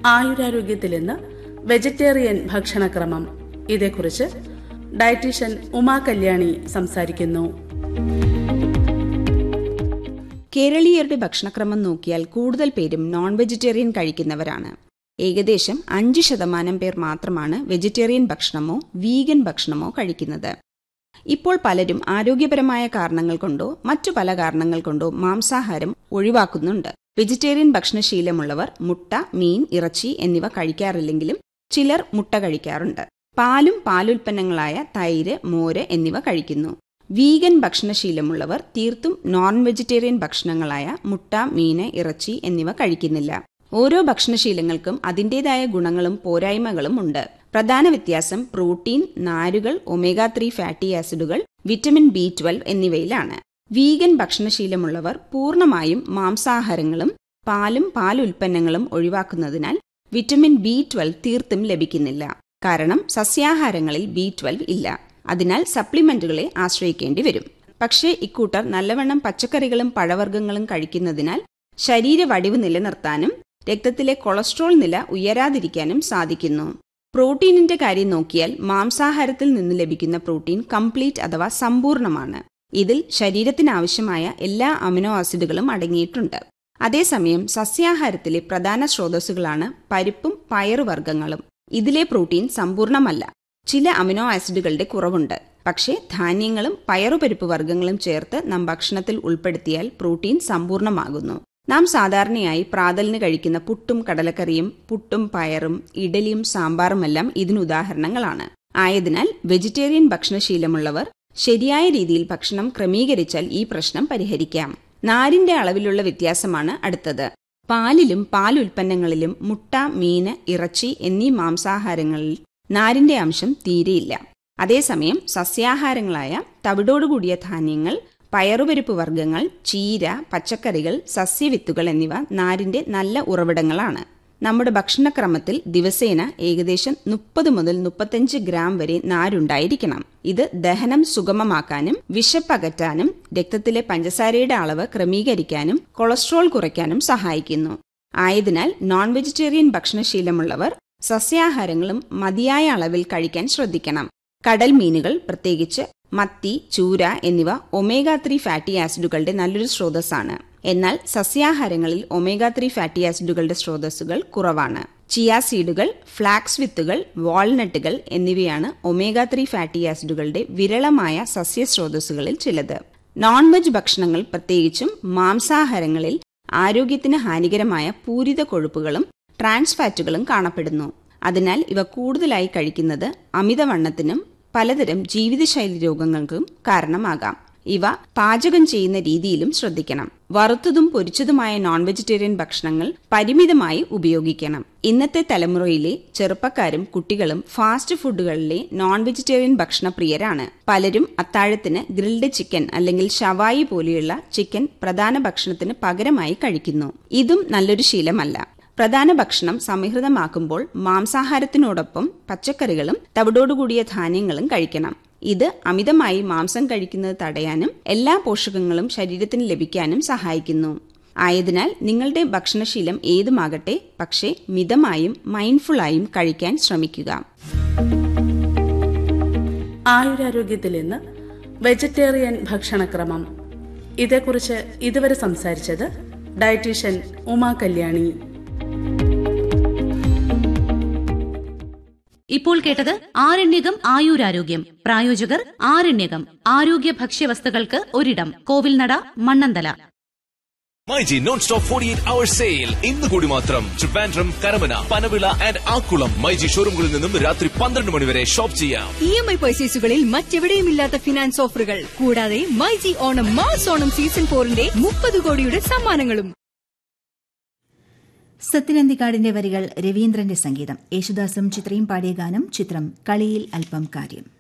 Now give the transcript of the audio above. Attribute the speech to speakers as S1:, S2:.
S1: ആയുരാരോഗ്യത്തിൽ ഇന്ന് വെജിറ്റേറിയൻ ഭക്ഷണക്രമം ഇതേക്കുറിച്ച് ഡയറ്റീഷ്യൻ ഉമാ കല്യാണി സംസാരിക്കുന്നു
S2: കേരളീയരുടെ ഭക്ഷണക്രമം നോക്കിയാൽ കൂടുതൽ പേരും നോൺ വെജിറ്റേറിയൻ കഴിക്കുന്നവരാണ് ഏകദേശം അഞ്ച് ശതമാനം പേർ മാത്രമാണ് വെജിറ്റേറിയൻ ഭക്ഷണമോ വീഗൻ ഭക്ഷണമോ കഴിക്കുന്നത് ഇപ്പോൾ പലരും ആരോഗ്യപരമായ കാരണങ്ങൾ കൊണ്ടോ മറ്റു പല കാരണങ്ങൾ കൊണ്ടോ മാംസാഹാരം ഒഴിവാക്കുന്നുണ്ട് വെജിറ്റേറിയൻ ഭക്ഷണശീലമുള്ളവർ മുട്ട മീൻ ഇറച്ചി എന്നിവ കഴിക്കാറില്ലെങ്കിലും ചിലർ മുട്ട കഴിക്കാറുണ്ട് പാലും പാലുൽപ്പന്നങ്ങളായ തൈര് മോര് എന്നിവ കഴിക്കുന്നു വീഗൻ ഭക്ഷണശീലമുള്ളവർ തീർത്തും നോൺ വെജിറ്റേറിയൻ ഭക്ഷണങ്ങളായ മുട്ട മീന് ഇറച്ചി എന്നിവ കഴിക്കുന്നില്ല ഓരോ ഭക്ഷണശീലങ്ങൾക്കും അതിൻ്റെതായ ഗുണങ്ങളും പോരായ്മകളും ഉണ്ട് പ്രധാന വ്യത്യാസം പ്രോട്ടീൻ നാരുകൾ ഒമേഗ ത്രീ ഫാറ്റി ആസിഡുകൾ വിറ്റമിൻ ബി ട്വൽവ് എന്നിവയിലാണ് വീഗൻ ഭക്ഷണശീലമുള്ളവർ പൂർണ്ണമായും മാംസാഹാരങ്ങളും പാലും പാലുൽപ്പന്നങ്ങളും ഒഴിവാക്കുന്നതിനാൽ വിറ്റമിൻ ബി ട്വൽവ് തീർത്തും ലഭിക്കുന്നില്ല കാരണം സസ്യാഹാരങ്ങളിൽ ബി ട്വൽവ് ഇല്ല അതിനാൽ സപ്ലിമെന്റുകളെ ആശ്രയിക്കേണ്ടി വരും പക്ഷേ ഇക്കൂട്ടർ നല്ലവണ്ണം പച്ചക്കറികളും പഴവർഗ്ഗങ്ങളും കഴിക്കുന്നതിനാൽ ശരീര വടിവ് നിലനിർത്താനും രക്തത്തിലെ കൊളസ്ട്രോൾ നില ഉയരാതിരിക്കാനും സാധിക്കുന്നു പ്രോട്ടീനിന്റെ കാര്യം നോക്കിയാൽ മാംസാഹാരത്തിൽ നിന്ന് ലഭിക്കുന്ന പ്രോട്ടീൻ കംപ്ലീറ്റ് അഥവാ സമ്പൂർണ്ണമാണ് ഇതിൽ ശരീരത്തിനാവശ്യമായ എല്ലാ അമിനോ ആസിഡുകളും അടങ്ങിയിട്ടുണ്ട് അതേസമയം സസ്യാഹാരത്തിലെ പ്രധാന സ്രോതസ്സുകളാണ് പരിപ്പും പയറുവർഗ്ഗങ്ങളും ഇതിലെ പ്രോട്ടീൻ സമ്പൂർണ്ണമല്ല ചില അമിനോ ആസിഡുകളുടെ കുറവുണ്ട് പക്ഷേ ധാന്യങ്ങളും പയറുപരിപ്പ് വർഗ്ഗങ്ങളും ചേർത്ത് നാം ഭക്ഷണത്തിൽ ഉൾപ്പെടുത്തിയാൽ പ്രോട്ടീൻ സമ്പൂർണ്ണമാകുന്നു നാം സാധാരണയായി പ്രാതലിന് കഴിക്കുന്ന പുട്ടും കടലക്കറിയും പുട്ടും പയറും ഇഡലിയും സാമ്പാറുമെല്ലാം ഇതിന് ഉദാഹരണങ്ങളാണ് ആയതിനാൽ വെജിറ്റേറിയൻ ഭക്ഷണശീലമുള്ളവർ ശരിയായ രീതിയിൽ ഭക്ഷണം ക്രമീകരിച്ചാൽ ഈ പ്രശ്നം പരിഹരിക്കാം നാരിന്റെ അളവിലുള്ള വ്യത്യാസമാണ് അടുത്തത് പാലിലും പാലുൽപ്പന്നങ്ങളിലും മുട്ട മീന് ഇറച്ചി എന്നീ മാംസാഹാരങ്ങളിൽ നാരിന്റെ അംശം തീരെയില്ല അതേസമയം സസ്യാഹാരങ്ങളായ തവിടോടുകൂടിയ ധാന്യങ്ങൾ പയറുപരിപ്പ് വർഗ്ഗങ്ങൾ ചീര പച്ചക്കറികൾ സസ്യവിത്തുകൾ എന്നിവ നാരിന്റെ നല്ല ഉറവിടങ്ങളാണ് നമ്മുടെ ഭക്ഷണക്രമത്തിൽ ദിവസേന ഏകദേശം മുപ്പത് മുതൽ മുപ്പത്തഞ്ച് ഗ്രാം വരെ നാരുണ്ടായിരിക്കണം ഇത് ദഹനം സുഗമമാക്കാനും വിശപ്പകറ്റാനും രക്തത്തിലെ പഞ്ചസാരയുടെ അളവ് ക്രമീകരിക്കാനും കൊളസ്ട്രോൾ കുറയ്ക്കാനും സഹായിക്കുന്നു ആയതിനാൽ നോൺ വെജിറ്റേറിയൻ ഭക്ഷണശീലമുള്ളവർ സസ്യാഹാരങ്ങളും മതിയായ അളവിൽ കഴിക്കാൻ ശ്രദ്ധിക്കണം കടൽ മീനുകൾ പ്രത്യേകിച്ച് മത്തി ചൂര എന്നിവ ഒമേഗ ത്രീ ഫാറ്റി ആസിഡുകളുടെ നല്ലൊരു സ്രോതസ്സാണ് എന്നാൽ സസ്യാഹാരങ്ങളിൽ ഒമേഗ ത്രീ ഫാറ്റി ആസിഡുകളുടെ സ്രോതസ്സുകൾ കുറവാണ് ചിയ സീഡുകൾ ഫ്ലാക്സ് വിത്തുകൾ വാൾനട്ടുകൾ എന്നിവയാണ് ഒമേഗ ത്രീ ഫാറ്റി ആസിഡുകളുടെ വിരളമായ സസ്യസ്രോതസ്സുകളിൽ ചിലത് നോൺ വെജ് ഭക്ഷണങ്ങൾ പ്രത്യേകിച്ചും മാംസാഹാരങ്ങളിൽ ആരോഗ്യത്തിന് ഹാനികരമായ പൂരിത കൊഴുപ്പുകളും ട്രാൻസ് ഫാറ്റുകളും കാണപ്പെടുന്നു അതിനാൽ ഇവ കൂടുതലായി കഴിക്കുന്നത് അമിതവണ്ണത്തിനും പലതരം ജീവിതശൈലി രോഗങ്ങൾക്കും കാരണമാകാം ഇവ പാചകം ചെയ്യുന്ന രീതിയിലും ശ്രദ്ധിക്കണം വറുത്തതും പൊരിച്ചതുമായ നോൺ വെജിറ്റേറിയൻ ഭക്ഷണങ്ങൾ പരിമിതമായി ഉപയോഗിക്കണം ഇന്നത്തെ തലമുറയിലെ ചെറുപ്പക്കാരും കുട്ടികളും ഫാസ്റ്റ് ഫുഡുകളിലെ നോൺ വെജിറ്റേറിയൻ ഭക്ഷണപ്രിയരാണ് പലരും അത്താഴത്തിന് ഗ്രിൽഡ് ചിക്കൻ അല്ലെങ്കിൽ ഷവായി പോലെയുള്ള ചിക്കൻ പ്രധാന ഭക്ഷണത്തിന് പകരമായി കഴിക്കുന്നു ഇതും നല്ലൊരു ശീലമല്ല പ്രധാന ഭക്ഷണം സമീകൃതമാക്കുമ്പോൾ മാംസാഹാരത്തിനോടൊപ്പം പച്ചക്കറികളും തവിടോടുകൂടിയ ധാന്യങ്ങളും കഴിക്കണം ഇത് അമിതമായി മാംസം കഴിക്കുന്നത് തടയാനും എല്ലാ പോഷകങ്ങളും ശരീരത്തിന് ലഭിക്കാനും സഹായിക്കുന്നു ആയതിനാൽ നിങ്ങളുടെ ഭക്ഷണശീലം ഏതുമാകട്ടെ പക്ഷേ മിതമായും മൈൻഡ്ഫുള്ളായും കഴിക്കാൻ ശ്രമിക്കുക
S1: ആയുരാരോഗ്യത്തിൽ ഇന്ന് വെജിറ്റേറിയൻ ഭക്ഷണക്രമം ഇതേക്കുറിച്ച് ഇതുവരെ സംസാരിച്ചത് ഡയറ്റീഷ്യൻ ഉമാ കല്യാണി
S3: ഇപ്പോൾ കേട്ടത് ആരണ്യകം ആയുരാരോഗ്യം പ്രായോജകർ ആരണ്യകം ആരോഗ്യ ഭക്ഷ്യവസ്തുക്കൾക്ക് ഒരിടം Kovilnada Mannanthala
S4: myG non stop forty eight hour sale ഇന്ന് കൂടി മാത്രം ട്രിവാൻഡ്രം കരമന പനവിള ആൻഡ് ആക്കുളം മൈജി ഷോറൂമുകളിൽ നിന്നും രാത്രി പന്ത്രണ്ട് മണി വരെ ഷോപ്പ് ചെയ്യാം
S5: ഇ എം ഐ പർച്ചേസുകളിൽ മറ്റെവിടെയുമില്ലാത്ത ഫിനാൻസ് ഓഫറുകൾ കൂടാതെ myG Onam mass Onam season ഫോറിന്റെ മുപ്പത് കോടിയുടെ സമ്മാനങ്ങളും
S6: സത്യനന്ദിക്കാടിന്റെ വരികൾ രവീന്ദ്രന്റെ സംഗീതം യേശുദാസും ചിത്രയും പാടിയ ഗാനം ചിത്രം കളിയിൽ അല്പം കാര്യം